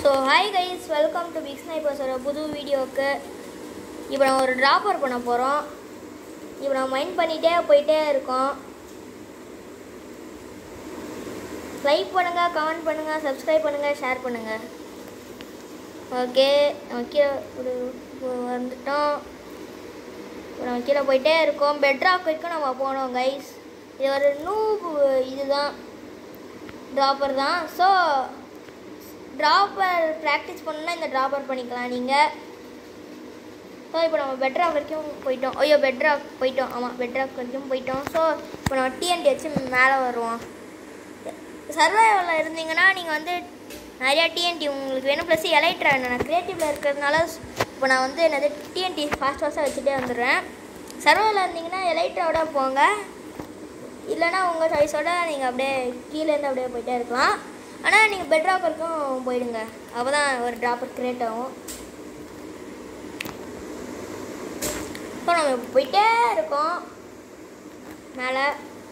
so hi guys welcome to big ஸ்னைப்பர்ஸோட புது வீடியோவுக்கு இப்போ நம்ம ஒரு ட்ராப்பர் பண்ண போகிறோம் இப்போ நம்ம மைண்ட் பண்ணிகிட்டே போயிட்டே இருக்கோம் லைக் பண்ணுங்கள் கமெண்ட் பண்ணுங்கள் சப்ஸ்கிரைப் பண்ணுங்கள் ஷேர் பண்ணுங்கள் ஓகே நம்ம கீழே ஒரு ஒரு வந்துட்டோம் இப்போ நம்ம கீழே போயிட்டே இருக்கோம் பெட் ராக் வரைக்கும் நம்ம போனோம் கைஸ் இது ஒரு நூப் இதுதான் ட்ராப்பர் தான் ஸோ ட்ராப்பர் ப்ராக்டிஸ் பண்ணணும்னா இந்த ட்ராப்பர் பண்ணிக்கலாம் நீங்கள் ஸோ இப்போ நம்ம பெட்ராக் வரைக்கும் போயிட்டோம் ஐயோ பெட்ராக் போயிட்டோம் ஆமாம் பெட்ராக் வரைக்கும் போயிட்டோம் ஸோ இப்போ நம்ம டிஎன்டி வச்சு மேலே வருவோம் சர்வைவலில் இருந்தீங்கன்னா நீங்கள் வந்து நிறையா டிஎன்டி உங்களுக்கு வேணும் ப்ளஸ் எலைட்ரா நான் க்ரியேட்டிவில் இருக்கிறதுனால இப்போ நான் வந்து என்னது டிஎன்டி ஃபாஸ்ட் ஃபாஸ்ட்டாக வச்சுட்டே வந்துடுறேன் சர்வைவலில் இருந்தீங்கன்னா எலைட்ராவோட போங்க இல்லைன்னா உங்கள் சாய்ஸோட நீங்கள் அப்படியே கீழேருந்து அப்படியே போயிட்டே இருக்கலாம் ஆனால் நீங்கள் பெட் ராக் வரைக்கும் போயிடுங்க அப்போ தான் ஒரு ட்ராப்பர் கிரியேட் ஆகும் இப்போ நம்ம இப்ப போயிட்டே இருக்கோம் மேலே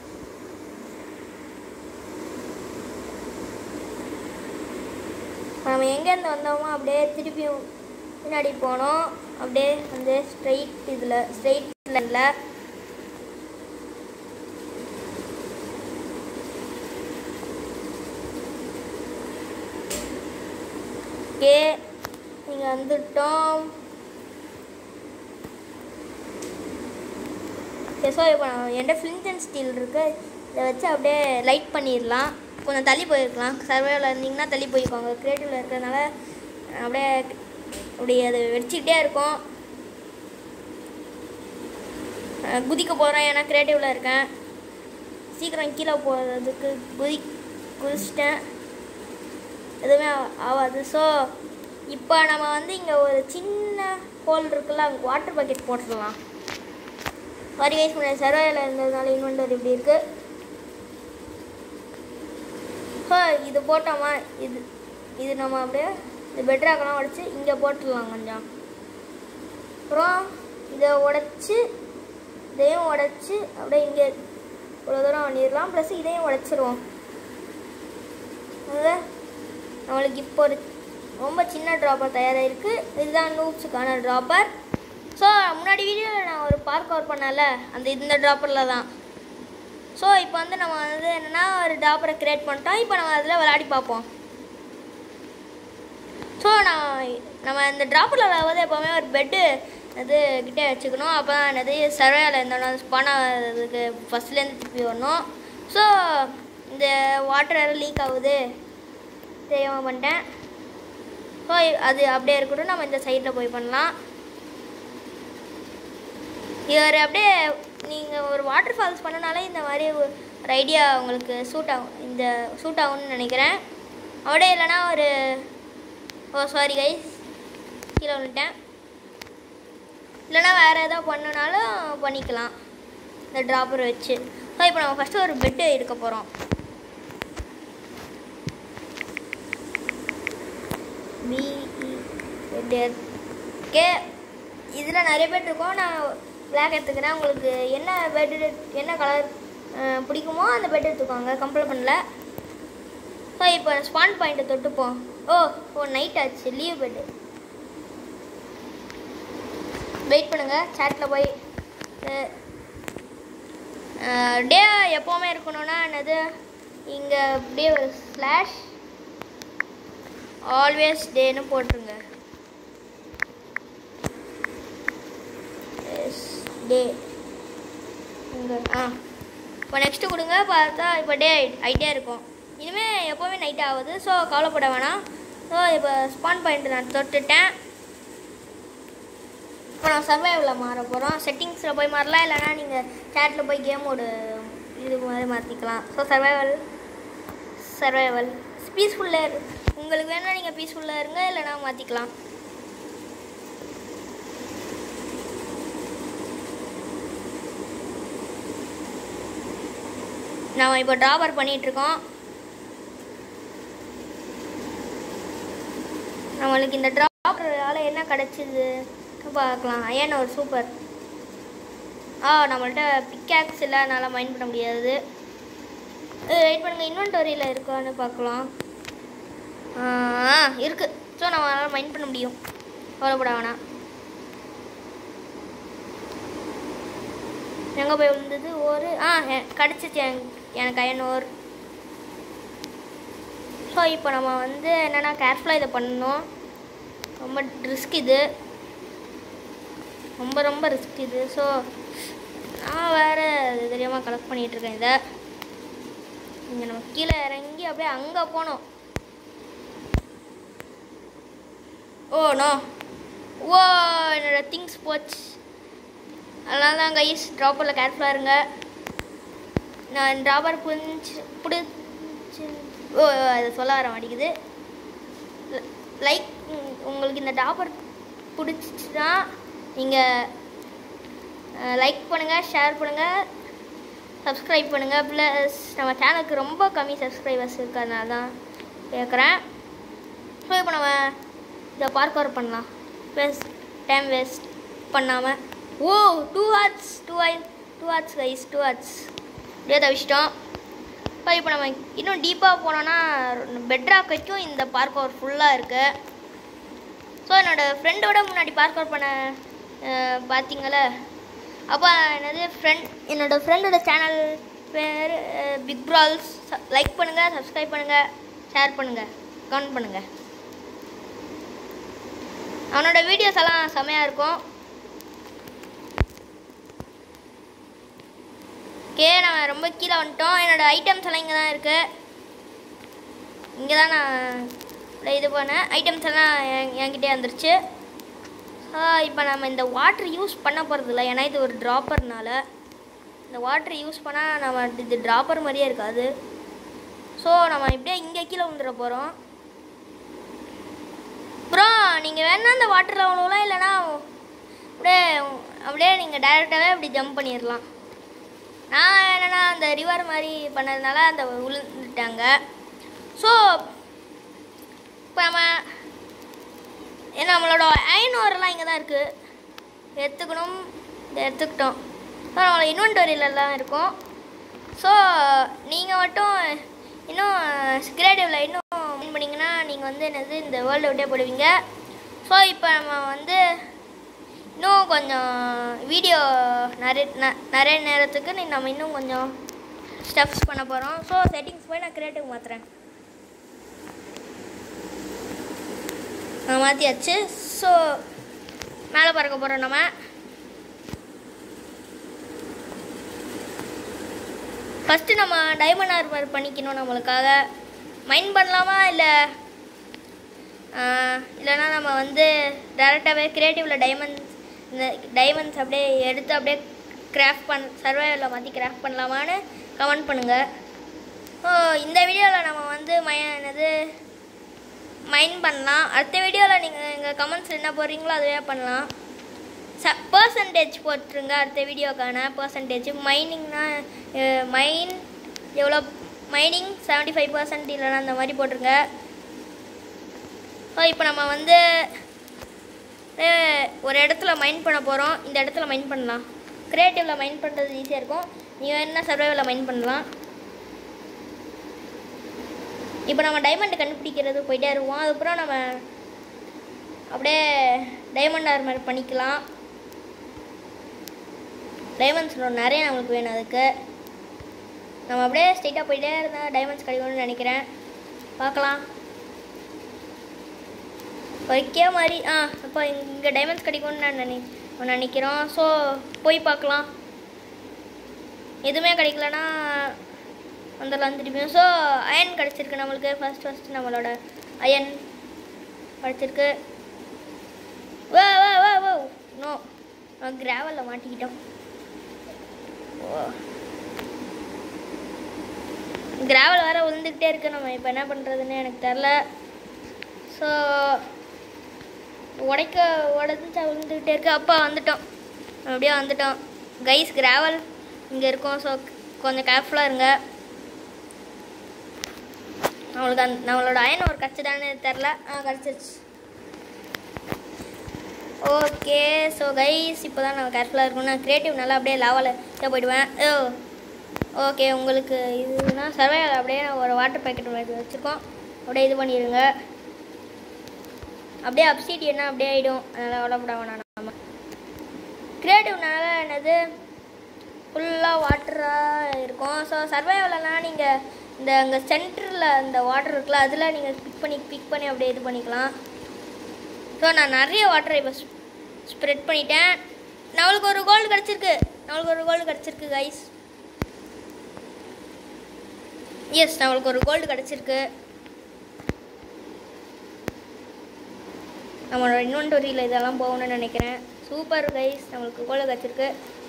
நம்ம எங்கேருந்து வந்தோமோ அப்படியே திருப்பியும் பின்னாடி போனோம் அப்படியே வந்து ஸ்ட்ரைட் இதில் ஸ்ட்ரைட் லைனில் ஓகே நீங்கள் வந்துட்டோம் ஸோ இப்போ என்கிட்ட ஃப்ளிண்ட் அண்ட் ஸ்டீல் இருக்குது இதை வச்சு அப்படியே லைட் பண்ணிடலாம் கொஞ்சம் தள்ளி போயிருக்கலாம் சர்வேவில் இருந்தீங்கன்னா தள்ளி போய்க்கோங்க கிரியேட்டிவில் இருக்கிறதுனால அப்படியே அப்படி அது வெடிச்சிக்கிட்டே இருக்கும் அஹ் குதிக்க போகிறேன் ஏன்னா கிரியேட்டிவில் இருக்கேன் சீக்கிரம் கீழே போகிறதுக்கு குதி குதிச்சிட்டேன் எதுவுமே ஆ- ஆகாது ஸோ இப்போ நம்ம வந்து இங்கே ஒரு சின்ன ஹோல் இருக்குல்ல அங்கே வாட்டர் பக்கெட் போட்டுடலாம் சாரி கைஸ் முன்னாடி சர்வையில் இருந்ததுனால இன்வென்டர் இப்படி இருக்கு ஸோ இது போட்டோமா இது இது நம்ம அப்படியே இந்த பெட்ராக்கெல்லாம் உடச்சி இங்கே போட்டுடலாம் கொஞ்சம் அப்புறம் இதை உடச்சி இதையும் உடச்சி அப்படியே இங்கே இவ்வளோ தூரம் பண்ணிடலாம் ப்ளஸ் இதையும் உடச்சிருவோம் அது நம்மளுக்கு இப்போ ஒரு ரொம்ப சின்ன ட்ராப்பர் தயாராகிருக்கு இதுதான் நூப்ஸுக்கான ட்ராப்பர் ஸோ முன்னாடி வீடியோவில் நான் ஒரு பார்க் கவர் பண்ணல அந்த இந்த ட்ராப்பரில் தான் ஸோ இப்போ வந்து நம்ம வந்து என்னென்னா ஒரு ட்ராப்பரை க்ரியேட் பண்ணிட்டோம் இப்போ நம்ம அதில் விளையாடி பார்ப்போம் ஸோ நான் நம்ம இந்த ட்ராப்பரில் விளையாடும்போது எப்போவுமே ஒரு பெட்டு அது கிட்டே வச்சுக்கணும் அப்போ தான் என்னது சர்வையில் இருந்தோம் ஸ்பான் ஆகிறதுக்கு ஃபஸ்ட்லேருந்து திருப்பி வரணும் ஸோ இந்த வாட்டர் வேறு லீக் ஆகுது தெரியாமல் பண்ணிட்டேன் ஸோ அது அப்படியே இருக்கட்டும் நம்ம இந்த சைடில் போய் பண்ணலாம் இவர் அப்படியே நீங்கள் ஒரு வாட்டர் ஃபால்ஸ் பண்ணனாலே இந்த மாதிரி ஒரு ஐடியா உங்களுக்கு சூட் ஆகும் இந்த சூட் ஆகும்னு நினைக்கிறேன் அப்படியே இல்லைன்னா ஒரு ஓ சாரி கைஸ் கீழே விழுட்டேன் இல்லைன்னா வேறு எதாவது பண்ணனாலும் பண்ணிக்கலாம் இந்த ட்ராப்பர் வச்சு ஸோ இப்போ நம்ம ஃபஸ்ட்டு ஒரு பெட்டு எடுக்க போகிறோம் பிஇ கே இதில் நிறைய பேர் இருக்கும் நான் பிளாக் எடுத்துக்கிறேன் உங்களுக்கு என்ன பெட் என்ன கலர் பிடிக்குமோ அந்த பெட் எடுத்துக்கோங்க கம்ப்ளைண்ட் பண்ணல ஸோ இப்போ ஸ்பான் பாயிண்ட்டை தொட்டுப்போம் ஓ ஓ நைட் ஆச்சு லீவ் பெட்டு வெயிட் பண்ணுங்கள் சேட்டில் போய் டே எப்போவுமே இருக்கணும்னா என்னது இங்கே அப்படியே ஒரு ஸ்லாஷ் ஆல்வேஸ் டேன்னு போட்டுருங்க டே இங்கே ஆ இப்போ நெக்ஸ்ட்டு கொடுங்க பார்த்தா இப்போ டே ஆகிட்டே இருக்கும் இனிமேல் எப்போவுமே நைட் ஆகுது ஸோ கவலைப்பட வேணாம் ஸோ இப்போ ஸ்பான் பாயிண்ட் நான் தொட்டுட்டேன் இப்போ நான் சர்வைவில் மாற போகிறோம் செட்டிங்ஸில் போய் மாறலாம் இல்லைனா நீங்கள் சேட்டில் போய் கேமோட இது மாதிரி மாற்றிக்கலாம் ஸோ சர்வைவல் சர்வைவல் பீஸ்ஃபுல்லாக உங்களுக்கு வேணால் நீங்கள் பீஸ்ஃபுல்லாக இருங்க இல்லைனா மாற்றிக்கலாம் நாம் இப்போ ட்ராபர் பண்ணிகிட்ருக்கோம் நம்மளுக்கு இந்த ட்ராப்பரால் என்ன கிடச்சிது பார்க்கலாம் ஏன்னா ஒரு சூப்பர் ஆ நம்மள்ட்ட பிக்காக்ஸ் இல்லை அதனால் மைண்ட் பண்ண முடியாது வெயிட் பண்ணுங்கள் இன்வென்டரியில் இருக்கான்னு பார்க்கலாம் ஆ இருக்கு ஸோ நம்ம அதனால் மைண்ட் பண்ண முடியும் கவலைப்பட வேணாம் எங்கே போய் விழுந்தது ஒரு ஆ எ- கிடச்சிச்சு என்- எனக்கு ஐநூறு ஸோ இப்போ நம்ம வந்து என்னென்னா கேர்ஃபுல்லாக இதை பண்ணணும் ரொம்ப ரிஸ்க் இது ரொம்ப ரொம்ப ரிஸ்க் இது ஸோ நான் வேறு அது தெரியாமல் கலெக்ட் பண்ணிகிட்ருக்கேன் இதை இங்கே நம்ம கீழே இறங்கி அப்படியே அங்கே போனோம் ஓ நோ ஓ என்னோட திங்ஸ் போச்சு அதனால தான் கைஸ் ட்ராப்பரில் கேர்ஃபுல்லாக இருங்க நான் ட்ராப்பர் புரிஞ்சு பிடிச்சி ஓ அதை சொல்ல வர மாட்டேங்குது லைக் உங்களுக்கு இந்த டாப்பர் பிடிச்சிச்சுன்னா நீங்கள் லைக் பண்ணுங்கள் ஷேர் பண்ணுங்கள் சப்ஸ்கிரைப் பண்ணுங்கள் ப்ளஸ் நம்ம சேனலுக்கு ரொம்ப கம்மி சப்ஸ்கிரைபர்ஸ் இருக்கிறதுனால தான் கேட்குறேன் ஸோ இப்போ நம்ம இதை பார்க் ஓவர் பண்ணலாம் வேஸ்ட் டைம் வேஸ்ட் பண்ணாமல் ஓ two hearts two I two hearts guys two hearts அப்படியே தவிச்சிட்டோம் ஸோ இப்போ நம்ம இன்னும் டீப்பாக போனோன்னா பெட்ராக் வரைக்கும் இந்த பார்க் ஓவர் ஃபுல்லாக இருக்குது ஸோ என்னோடய ஃப்ரெண்டோட முன்னாடி பார்க் அவுட் பண்ண அஹ், பார்த்தீங்கள அப்போ என்னது ஃப்ரெண்ட் என்னோடய ஃப்ரெண்டோட சேனல் பேர் பிக் ப்ரால்ஸ் லைக் பண்ணுங்கள் சப்ஸ்கிரைப் பண்ணுங்கள் ஷேர் பண்ணுங்கள் கமெண்ட் பண்ணுங்கள் அவனோட வீடியோஸ் எல்லாம் செமையாக இருக்கும் ஓகே நம்ம ரொம்ப கீழே வந்துட்டோம் என்னோட ஐட்டம்ஸ் எல்லாம் இங்கே தான் இருக்குது இங்கே தான் நான் அப்படியே இது பண்ணேன் ஐட்டம்ஸ் எல்லாம் என் என்கிட்டே வந்துருச்சு இப்போ நம்ம இந்த வாட்டர் யூஸ் பண்ண போகிறதில்ல ஏன்னா இது ஒரு ட்ராப்பர்னால இந்த வாட்டர் யூஸ் பண்ணால் நம்ம இது ட்ராப்பர் மாதிரியே இருக்காது ஸோ நம்ம இப்படியே இங்கே கீழே வந்துட போகிறோம் அப்புறம் நீங்கள் வேணா இந்த வாட்டரில் விழுவலாம் இல்லைன்னா அப்படியே அப்படியே நீங்கள் டைரெக்டாகவே அப்படி ஜம்ப் பண்ணிடலாம் நான் என்னென்னா அந்த ரிவர் மாதிரி பண்ணதுனால அந்த விழுந்துட்டாங்க ஸோ இப்போ நம்ம ஏ, நம்மளோட ஐநூறுலாம் இங்கே தான் இருக்குது எடுத்துக்கணும் இதை எடுத்துக்கிட்டோம் ஸோ நம்மளோட இன்வென்டரியிலலாம் இருக்கும் ஸோ நீங்கள் மட்டும் இன்னும் கிரியேட்டிவில் இன்னும் win பண்ணீங்கன்னா நீங்கள் வந்து என்னது இந்த வேர்ல்டை விட்டே போடுவீங்க ஸோ இப்போ நம்ம வந்து இன்னும் கொஞ்சம் வீடியோ நிறைய ந- நிறைய நேரத்துக்கு நீ- நம்ம இன்னும் கொஞ்சம் ஸ்டெப்ஸ் பண்ண போகிறோம் ஸோ செட்டிங்ஸ் போய் நான் கிரியேட்டிவ் மாற்றுறேன் நான் மாற்றியாச்சு ஸோ மேலே பறக்க போகிறோம் நம்ம ஃபஸ்ட்டு நம்ம டைமண்ட் ஆர்மர் பண்ணிக்கணும் நம்மளுக்காக மைண்ட் பண்ணலாமா இல்லை இல்லைன்னா நம்ம வந்து டேரெக்டாகவே க்ரியேட்டிவில் டைமண்ட்ஸ் இந்த டைமண்ட்ஸ் அப்படியே எடுத்து அப்படியே கிராஃப்ட் பண் சர்வைவலில் மாற்றி கிராஃப்ட் பண்ணலாமான்னு கமெண்ட் பண்ணுங்கள் ஓ இந்த வீடியோவில் நம்ம வந்து மய என்னது மைண்ட் பண்ணலாம் அடுத்த வீடியோவில் நீங்கள் எங்கள் கமெண்ட்ஸ் என்ன போடுறீங்களோ அதுவே பண்ணலாம் ச பர்சன்டேஜ் போட்டுருங்க அடுத்த வீடியோக்கான பர்சன்டேஜ் மைனிங்னா மைன் எவ்வளோ மைனிங் செவன்ட்டி ஃபைவ் பர்சன்ட் இல்லைனா அந்த மாதிரி போட்டுருங்க ஸோ இப்போ நம்ம வந்து அஹ், ஒரு இடத்துல மைண்ட் பண்ண போகிறோம் இந்த இடத்துல மைண்ட் பண்ணலாம் க்ரியேட்டிவில் மைண்ட் பண்ணுறது ஈஸியாக இருக்கும் நீங்கள் என்ன சர்வைவில் மைண்ட் பண்ணலாம் இப்போ நம்ம டைமண்ட் கண்டுபிடிக்கிறது போயிட்டே இருப்போம் அதுக்கப்புறம் நம்ம அப்படியே டைமண்ட் ஆர்மர் பண்ணிக்கலாம் டைமண்ட்ஸ் நிறைய நம்மளுக்கு வேணும் அதுக்கு நம்ம அப்படியே ஸ்ட்ரெயிட்டாக போயிட்டே இருந்தால் டைமண்ட்ஸ் கிடைக்கும்னு நினைக்கிறேன் பார்க்கலாம் வைக்க மாதிரி ஆ இப்போ இங்கே டைமண்ட்ஸ் கிடைக்கும்னு நான் நினை நினைக்கிறோம் ஸோ போய் பார்க்கலாம் எதுவுமே கிடைக்கலனா வந்துடலாம் திரும்பியும் ஸோ அயன் கிடச்சிருக்கு நம்மளுக்கு ஃபர்ஸ்ட் ஃபர்ஸ்ட் நம்மளோட அயன் கிடச்சிருக்கு வா வா வா வா நோ நான் கிராவலில் மாட்டிக்கிட்டோம் கிராவல் வேற விழுந்துக்கிட்டே இருக்கு நம்ம இப்போ என்ன பண்ணுறதுன்னு எனக்கு தெரில ஸோ உடைக்க உடஞ்சா விழுந்துக்கிட்டே இருக்கு அப்பா வந்துட்டோம் அப்படியே வந்துட்டோம் கைஸ் கிராவல் இங்கே இருக்கோம் ஸோ கொஞ்சம் கேர்ஃபுல்லாக இருங்க நம்மளுக்கு அந்த நம்மளோட அயன் ஒரு கச்சிதானே தெரில ஆ கிடச்சிருச்சு ஓகே ஸோ கைஸ் இப்போ தான் நான் கேர்ஃபுல்லாக இருக்கணும் நான் க்ரியேட்டிவ் நல்லா அப்படியே லாவாவில் போயிடுவேன் ஓ ஓகே உங்களுக்கு இதுனா சர்வைவல் அப்படியே நான் ஒரு வாட்டர் பேக்கெட் எடுத்து வச்சுருக்கோம் அப்படியே இது பண்ணிடுங்க அப்படியே அப்சீடியன்னா அப்படியே ஆகிடும் அதனால் கவலைப்பட வேணாம் நம்ம கிரியேட்டிவ்னால என்னது ஃபுல்லாக வாட்டராக இருக்கும் ஸோ சர்வைவலெலாம் நீங்கள் இந்த அங்கே சென்டரில் இந்த வாட்டர் இருக்குல்ல அதில் நீங்கள் பிக் பண்ணி பிக் பண்ணி அப்படியே இது பண்ணிக்கலாம் ஸோ நான் நிறைய வாட்டரை இப்போ ஸ்ப்ரெட் பண்ணிட்டேன் நம்மளுக்கு ஒரு கோல்டு கிடச்சிருக்கு நம்மளுக்கு ஒரு கோல்டு கிடச்சிருக்கு கைஸ் எஸ் நம்மளுக்கு ஒரு கோல்டு கிடச்சிருக்கு நம்மளோட இன்வென்டரியில் இதெல்லாம் போகணும்னு நினைக்கிறேன் சூப்பர் கைஸ் நம்மளுக்கு கோல்டு கிடச்சிருக்கு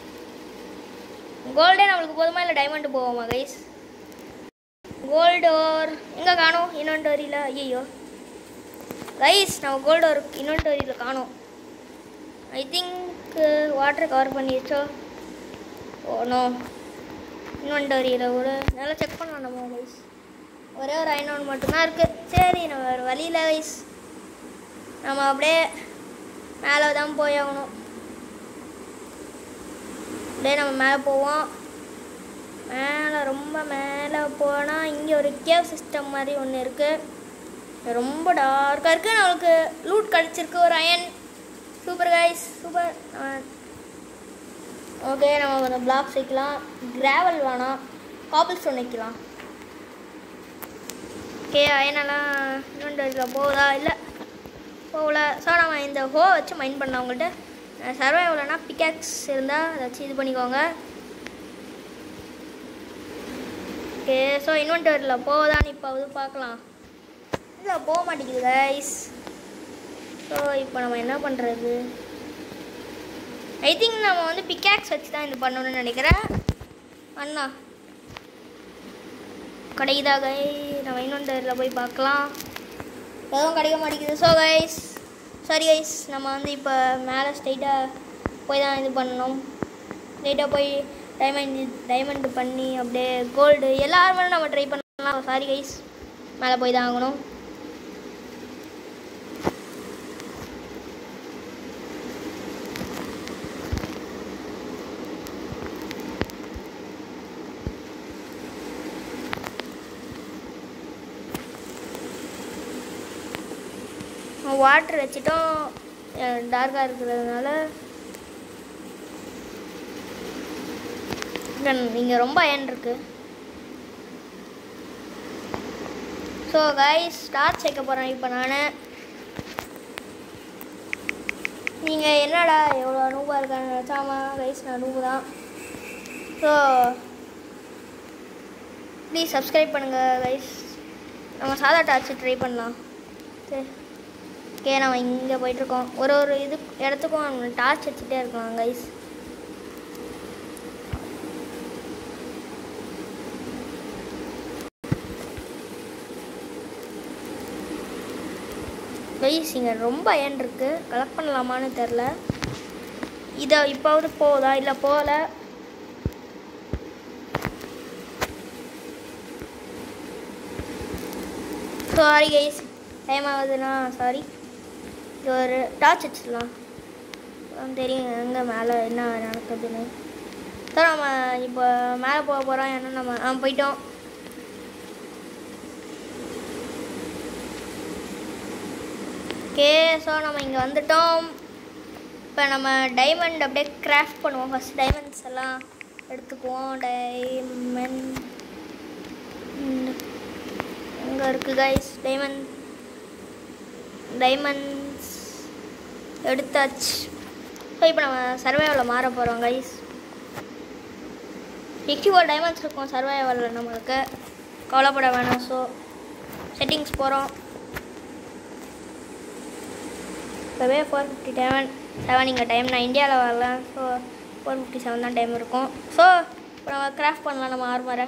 கோல்டே நம்மளுக்கு போதுமா இல்லை டைமண்ட் போவோமா கைஸ் கோல்டு ஓர் எங்கே காணோம் இன்வென்டரியில் ஐயோ கைஸ் நம்ம கோல்டு ஒரு இன்வென்டரியில் காணோம் ஐ திங்க் வாட்டர் கவர் பண்ணிடுச்சோ ஓ நோ இன்வென்டரியில் ஒரு நல்லா செக் பண்ணலாம் நம்ம கைஸ் ஒரே ஒரு ஐநூறு மட்டும்தான் இருக்குது சரி நம்ம வேறு வழியில் கைஸ் நம்ம அப்படியே மேலே தான் போய் ஆகணும் அப்படியே நம்ம மேலே போவோம் மேலே ரொம்ப மேலே போனால் இங்கே ஒரு கேவ் சிஸ்டம் மாதிரி ஒன்று இருக்குது ரொம்ப டார்க்காக இருக்குது நம்மளுக்கு லூட் கிடச்சிருக்கு ஒரு iron super guys super okay நம்ம கொஞ்சம் பிளாக்ஸ் வைக்கலாம் கிராவல் வேணாம் காப்பிள் ஸ்டோன் வைக்கலாம் ஓகே அயனெல்லாம் இன்னொன்று இதில் போகுதா இல்லை போகல ஸோ நம்ம இந்த ஹோ வச்சு மைண்ட் பண்ணலாம் உங்கள்கிட்ட சர்வைவலனா பிக்காக்ஸ் இருந்தால் அதை வச்சு இது பண்ணிக்கோங்க ஓகே ஸோ இன்வென்டரியில் போகுதான்னு இப்போ அது பார்க்கலாம் இல்லை போக மாட்டேங்குது கைஸ் ஸோ இப்போ நம்ம என்ன பண்ணுறது ஐ திங்க் நம்ம வந்து பிக்காக்ஸ் வச்சு தான் இது பண்ணணும்னு நினைக்கிறேன் அண்ணா கிடைக்குதா கை நம்ம இன்வென்டரியில் போய் பார்க்கலாம் எதுவும் கிடைக்க மாட்டேங்குது ஸோ கைஸ் சாரி கைஸ் நம்ம வந்து இப்போ மேலே ஸ்ட்ரைட்டாக போய் தான் இது பண்ணணும் ஸ்ட்ரைட்டாக போய் டைமண்ட் டைமண்ட் பண்ணி அப்படியே கோல்டு எல்லாருமே நம்ம ட்ரை பண்ணலாம் சாரி கைஸ் மேலே போய் தான் ஆகணும் வாட்டர் வச்சுட்டோம் டார்க்காக இருக்கிறதுனால இங்கே ரொம்ப அயன் இருக்கு ஸோ கைஸ் ஸ்டார்ட் சேர்க்க போகிறேன் இப்போ நான் நீங்கள் என்னடா எவ்வளோ நூபாக இருக்கான்னு நினச்சாமா கைஸ் நான் நூபு தான் ஸோ ப்ளீஸ் சப்ஸ்கிரைப் பண்ணுங்கள் கைஸ் நம்ம சாதா டார்ச் ட்ரை பண்ணலாம் சரி ஓகே நம்ம இங்கே போயிட்டுருக்கோம் ஒரு ஒரு இது இடத்துக்கும் நம்ம டார்ச் வச்சுட்டே இருக்கலாம் கைஸ் கைஸ் இங்கே ரொம்ப அயன் இருக்கு கலெக்ட் பண்ணலாமான்னு தெரில இதை இப்போவது போகுதா இல்லை போகல சாரி கைஸ் டைம் ஆகுதுன்னா சாரி இது ஒரு டார்ச் வச்சிடலாம் அதான் தெரியும் எங்கே மேலே என்ன நடக்குதுன்னு சார் நம்ம இப்போ மேலே போக போகிறோம் ஏன்னா நம்ம ஆ போயிட்டோம் ஓகே ஸோ நம்ம இங்கே வந்துட்டோம் இப்போ நம்ம டைமண்ட் அப்படியே கிராஃப்ட் பண்ணுவோம் ஃபஸ்ட் டைமண்ட்ஸ் எல்லாம் எடுத்துக்குவோம் டைமண்ட் எங்கே இருக்குது கைஸ் டைமண்ட் டைமண்ட்ஸ் எடுத்தாச்சு ஸோ இப்போ நம்ம சர்வைவலில் மாற போகிறோம் கைஸ் சிக்ஸ்டி ஃபோர் டைமண்ட்ஸ் இருக்கும் சர்வைவலில் நம்மளுக்கு கவலைப்பட வேணாம் ஸோ செட்டிங்ஸ் போகிறோம் இப்போவே ஃபோர் ஃபிஃப்டி செவன் செவன் இங்கே டைம் நான் இந்தியாவில் வரல ஸோ ஃபோர் ஃபிஃப்டி செவன் தான் டைம் இருக்கும் ஸோ இப்போ நம்ம கிராஃப்ட் பண்ணலாம் நம்ம ஆர்மரை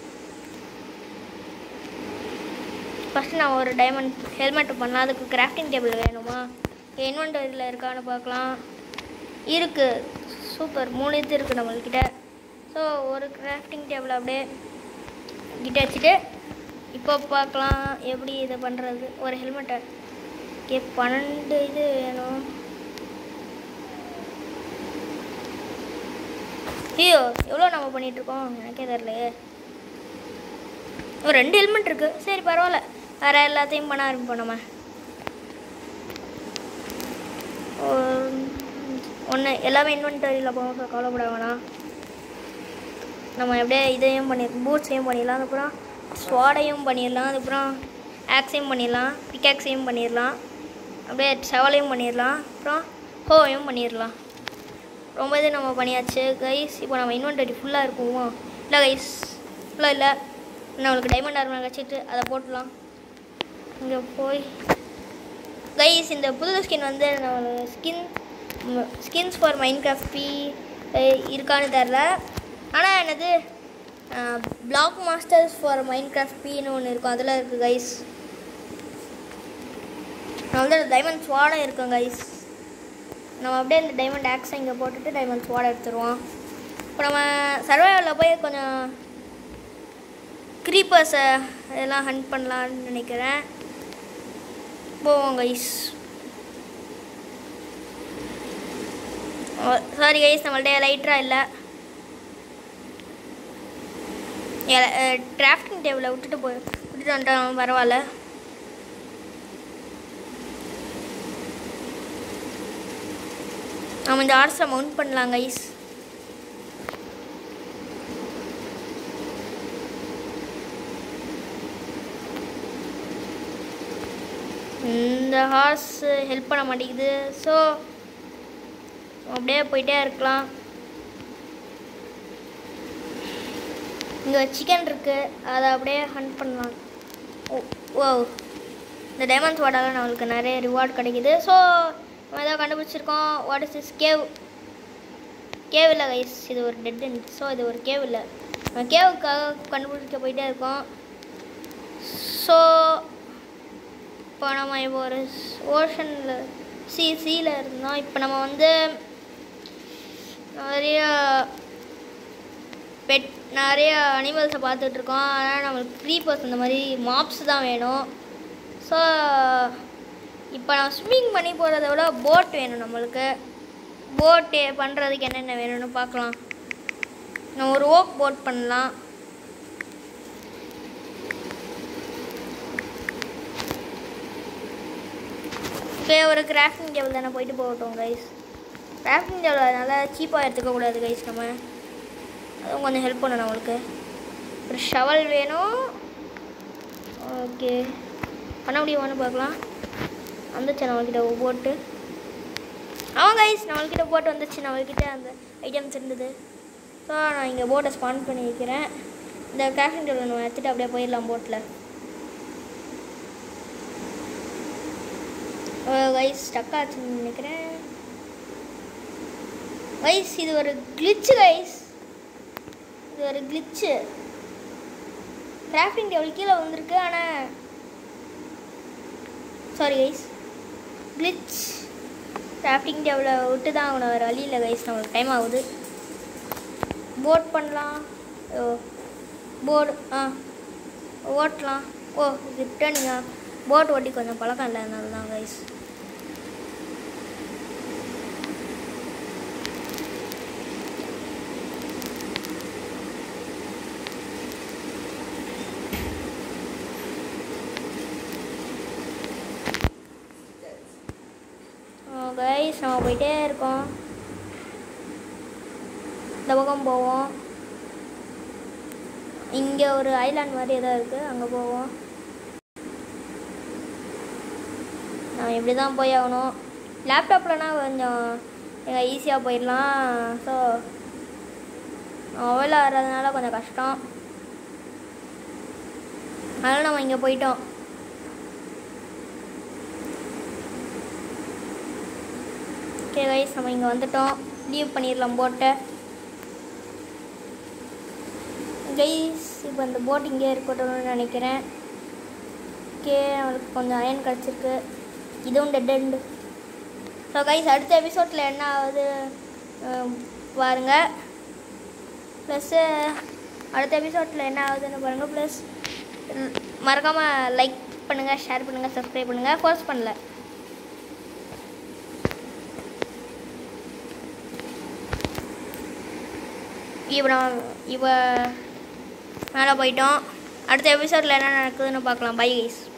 ஃபஸ்ட்டு நான் ஒரு டைமண்ட் ஹெல்மெட் பண்ணலாம் அதுக்கு கிராஃப்டிங் டேபிள் வேணுமா இன்வென்டரியில் இருக்கான்னு பார்க்கலாம் இருக்குது சூப்பர் மூணு இது இருக்குது நம்மள்கிட்ட ஸோ ஒரு கிராஃப்டிங் டேபிள் அப்படியே கிட்ட வச்சுட்டு இப்போ பார்க்கலாம் எப்படி இதை பண்ணுறது ஒரு ஹெல்மெட்டை ஓகே பன்னெண்டு இது வேணும் ஐயோ எவ்வளோ நம்ம பண்ணிகிட்ருக்கோம் எனக்கே தெரிலையே ஒரு ரெண்டு ஹெல்மெட் இருக்குது சரி பரவாயில்ல வேறு எல்லாத்தையும் பண்ண ஆரம்பிப்போம் நம்ம ஒன்று எல்லாமே இன்வென்டரியில் போக கவலைப்பட வேணாம் நம்ம எப்படியே இதையும் பண்ணி பூட்ஸையும் பண்ணிடலாம் அதுக்கப்புறம் ஸ்வாடையும் பண்ணிடலாம் அதுக்கப்புறம் ஆக்ஸையும் பண்ணிடலாம் பிக்காக்ஸையும் பண்ணிடலாம் அப்படியே செவலையும் பண்ணிடலாம் அப்புறம் ஹோவையும் பண்ணிடலாம் ரொம்ப இது நம்ம பண்ணியாச்சு கைஸ் இப்போ நம்ம இன்வென்டரி ஃபுல்லாக இருக்குமோ இல்லை கைஸ் ஃபுல்லாக இல்லை நம்மளுக்கு டைமண்ட் ஆர்மர் வச்சுட்டு அதை போட்டுடலாம் இங்கே போய் கைஸ் இந்த புது ஸ்கின் வந்து நம்ம skin skins for Minecraft பி இருக்கான்னு தெரில ஆனால் என்னது block masters for Minecraft பின்னு ஒன்று இருக்கும் அதில் இருக்குது கைஸ் நான் வந்து டைமண்ட் ஸ்வாடை இருக்கும் கைஸ் நம்ம அப்படியே இந்த டைமண்ட் ஆக்ஸை இங்கே போட்டுட்டு டைமண்ட் ஸ்வாடை எடுத்துருவோம் இப்போ நம்ம சர்வைவலில் போய் கொஞ்சம் க்ரீப்பர்ஸை இதெல்லாம் ஹண்ட் பண்ணலான்னு நினைக்கிறேன் போவோம் கைஸ் சாரி கைஸ் நம்மள்ட்ட லைட்டராக இல்லை டிராஃப்டிங் டேபிளை விட்டுட்டு போய் விட்டுட்டு வந்துட்டோம் பரவாயில்ல நம்ம இந்த ஆர்ஸை மவுண்ட் பண்ணலாம் கைஸ் இந்த ஹார்ஸ் ஹெல்ப் பண்ண மாட்டேங்குது ஸோ அப்படியே போயிட்டே இருக்கலாம் இங்கே சிக்கன் இருக்குது அதை அப்படியே ஹண்ட் பண்ணலாம் ஓ ஓ இந்த டைமண்ட்ஸ் வாட்டால் நம்மளுக்கு நிறைய ரிவார்ட் கிடைக்குது ஸோ நம்ம ஏதாவது கண்டுபிடிச்சிருக்கோம் what is is cave cave இல்லை கைஸ் இது ஒரு டெட் எண்ட் ஸோ இது ஒரு கேவ் இல்லை நம்ம கேவுக்காக கண்டுபிடிக்க போயிட்டே இருக்கோம் ஸோ இப்போ நம்ம இப்போ ஒரு ஓஷனில் சி சியில் இருந்தோம் இப்போ நம்ம வந்து நிறைய பெட் நிறைய அனிமல்ஸை பார்த்துட்ருக்கோம் ஆனால் நம்மளுக்கு க்ரீப்பர்ஸ் இந்த மாதிரி மாப்ஸ் தான் வேணும் ஸோ இப்போ நான் ஸ்விம்மிங் பண்ணி போகிறத விட போட் வேணும் நம்மளுக்கு போட்டு பண்ணுறதுக்கு என்னென்ன வேணும்னு பார்க்கலாம் நம்ம ஒரு ஓக் போட் பண்ணலாம் ஓகே ஒரு கிராஃப்டிங் டேபிள் தானே போயிட்டு போகட்டும் கைஸ் கிராஃப்டிங் டேபிள் நல்லா சீப்பாக எடுத்துக்கக்கூடாது கைஸ் நம்ம அதுவும் கொஞ்சம் ஹெல்ப் பண்ணணும் நம்மளுக்கு ஒரு ஷவல் வேணும் ஓகே பண்ண முடியுமான்னு பார்க்கலாம் வந்துச்சு நம்மக்கிட்ட போட்டு ஆமாம் கைஸ் நம்மள்கிட்ட போட்டு வந்துச்சு நம்மள்கிட்ட அந்த ஐட்டம்ஸ் இருந்தது ஸோ நான் இங்கே போட்டை ஸ்பான் பண்ணி வைக்கிறேன் இந்த கிராஃப்டிங் டேபிள் நம்ம எடுத்துகிட்டு அப்படியே போயிடலாம் போட்டில் கைஸ் ஸ்டக் ஆச்சுன்னு நினைக்கிறேன் கைஸ் இது ஒரு கிளிச்சு கைஸ் இது ஒரு கிளிச்சு கிராஃப்டிங் டேபிள் கீழே வந்திருக்கு ஆனால் சாரி கைஸ் கிளிச் கிராஃப்டிங் டேபிளை விட்டு தான் அவனை வேறு வழி இல்லை கைஸ் நம்மளுக்கு டைம் ஆகுது போட் பண்ணலாம் ஓ போர்டு ஆ ஓட்டலாம் ஓ ரிட்டர்னிங்கா போட் ஓட்டி கொஞ்சம் பழக்கம் இல்லை அதனால தான் கைஸ் கைஸ் நம்ம போயிட்டே இருக்கோம் இந்த பக்கம் போவோம் இங்கே ஒரு ஐலாண்ட் மாதிரி ஏதோ இருக்குது அங்கே போவோம் நான் இப்படி தான் போய் ஆகணும் லேப்டாப்லனா கொஞ்சம் எங்கள் ஈஸியாக போயிடலாம் ஸோ மொபைலில் வர்றதுனால கொஞ்சம் கஷ்டம் அதனால் நம்ம இங்கே போயிட்டோம் ஓகே கைஸ் நம்ம இங்கே வந்துட்டோம் லீவ் பண்ணிடலாம் போட்டை கைஸ் இப்போ இந்த போட் இங்கே இருக்கட்டும்னு நினைக்கிறேன் ஓகே அவளுக்கு கொஞ்சம் அயன் கிடச்சிருக்கு இதுவும் டெட் எண்டு ஸோ கைஸ் அடுத்த எபிசோடில் என்ன ஆகுது அஹ், பாருங்க ப்ளஸ்ஸு அடுத்த எபிசோடில் என்ன ஆகுதுன்னு பாருங்கள் ப்ளஸ் மறக்காமல் லைக் பண்ணுங்கள் ஷேர் பண்ணுங்கள் சப்ஸ்கிரைப் பண்ணுங்கள் ஃபோர்ஸ் பண்ணல இப்போ நம்ம இப்போ மேலே போயிட்டோம் அடுத்த எபிசோடில் என்ன நடக்குதுன்னு பார்க்கலாம் பை கைஸ்